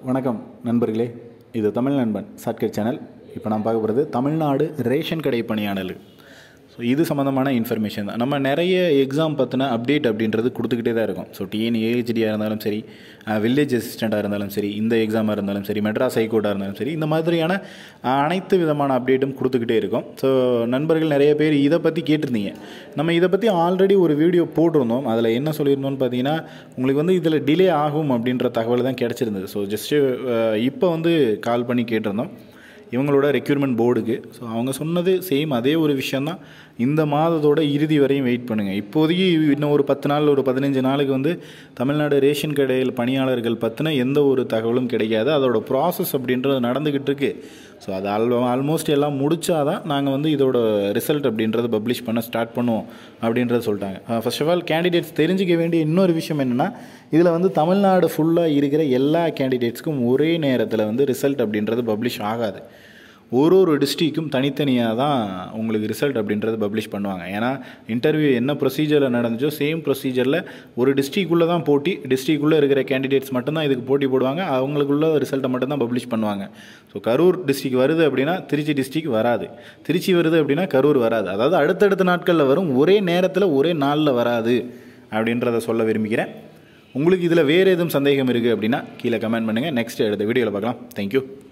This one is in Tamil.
வணக்கம் நண்பர்களே இது தமிழ் நண்பன் ஷார்ட்கட் சேனல் இப்போ நான் பார்க்க போகிறது தமிழ்நாடு ரேஷன் கடை பணியாளர்கள் ஸோ இது சம்மந்தமான இன்ஃபர்மேஷன் தான் நம்ம நிறைய எக்ஸாம் பற்றின அப்டேட் அப்படின்றது கொடுத்துக்கிட்டே தான் இருக்கும் ஸோ டிஎன்ஏஹெச்டியாக இருந்தாலும் சரி வில்லேஜ் அசிஸ்டண்ட்டாக இருந்தாலும் சரி இந்த எக்ஸாமாக இருந்தாலும் சரி மெட்ராஸ் ஹைகோர்ட்டாக இருந்தாலும் சரி இந்த மாதிரியான அஹ், அனைத்து விதமான அப்டேட்டும் கொடுத்துக்கிட்டே இருக்கும் ஸோ நண்பர்கள் நிறைய பேர் இதை பற்றி கேட்டிருந்தீங்க நம்ம இதை பற்றி ஆல்ரெடி ஒரு வீடியோ போட்டிருந்தோம் அதில் என்ன சொல்லியிருந்தோம்னு பார்த்தீங்கன்னா உங்களுக்கு வந்து இதில் டிலே ஆகும் அப்படின்ற தகவல் தான் கிடச்சிருந்தது ஸோ ஜஸ்ட்டு இப்போ வந்து கால் பண்ணி கேட்டிருந்தோம் இவங்களோட ரெக்யூர்மெண்ட் போர்டுக்கு ஸோ அவங்க சொன்னது சேம் அதே ஒரு விஷயந்தான் இந்த மாதத்தோட இறுதி வரையும் வெயிட் பண்ணுங்கள் இப்போதைக்கு இன்னும் ஒரு பத்து நாள் ஒரு பதினஞ்சு நாளுக்கு வந்து தமிழ்நாடு ரேஷன் கடையில் பணியாளர்கள் பற்றின எந்த ஒரு தகவலும் கிடைக்காது அதோட ப்ராசஸ் அப்படின்றது நடந்துக்கிட்டு இருக்கு ஸோ அது ஆல் ஆல்மோஸ்ட் எல்லாம் முடிச்சாதான் நாங்கள் வந்து இதோட ரிசல்ட் அப்படின்றத பப்ளிஷ் பண்ண ஸ்டார்ட் பண்ணுவோம் அப்படின்றத சொல்லிட்டாங்க ஃபர்ஸ்ட் ஆஃப் ஆல் கேண்டிடேட்ஸ் தெரிஞ்சிக்க வேண்டிய இன்னொரு விஷயம் என்னென்னா இதில் வந்து தமிழ்நாடு ஃபுல்லாக இருக்கிற எல்லா கேண்டிடேட்ஸ்க்கும் ஒரே நேரத்தில் வந்து ரிசல்ட் அப்படின்றது பப்ளிஷ் ஆகாது ஒரு ஒரு டிஸ்ட்ரிக்கும் தனித்தனியாக தான் உங்களுக்கு ரிசல்ட் அப்படின்றது பப்ளிஷ் பண்ணுவாங்க ஏன்னா இன்டர்வியூ என்ன ப்ரொசீஜரில் நடந்துச்சோ சேம் ப்ரொசீஜரில் ஒரு டிஸ்ட்ரிக்குள்ளே தான் போட்டி டிஸ்ட்ரிக்குள்ளே இருக்கிற கேண்டிடேட்ஸ் மட்டும்தான் இதுக்கு போட்டி போடுவாங்க அவங்களுக்குள்ள ரிசல்ட்டை மட்டும்தான் பப்ளிஷ் பண்ணுவாங்க ஸோ கரூர் டிஸ்ட்ரிக் வருது அப்படின்னா திருச்சி டிஸ்ட்ரிக் வராது திருச்சி வருது அப்படின்னா கரூர் வராது அதாவது அடுத்தடுத்த நாட்களில் வரும் ஒரே நேரத்தில் ஒரே நாளில் வராது அப்படின்றத சொல்ல விரும்புகிறேன் உங்களுக்கு இதில் வேறு எதுவும் சந்தேகம் இருக்குது அப்படின்னா கீழே கமெண்ட் பண்ணுங்கள் நெக்ஸ்ட் அடுத்த வீடியோவில் பார்க்கலாம் தேங்க்யூ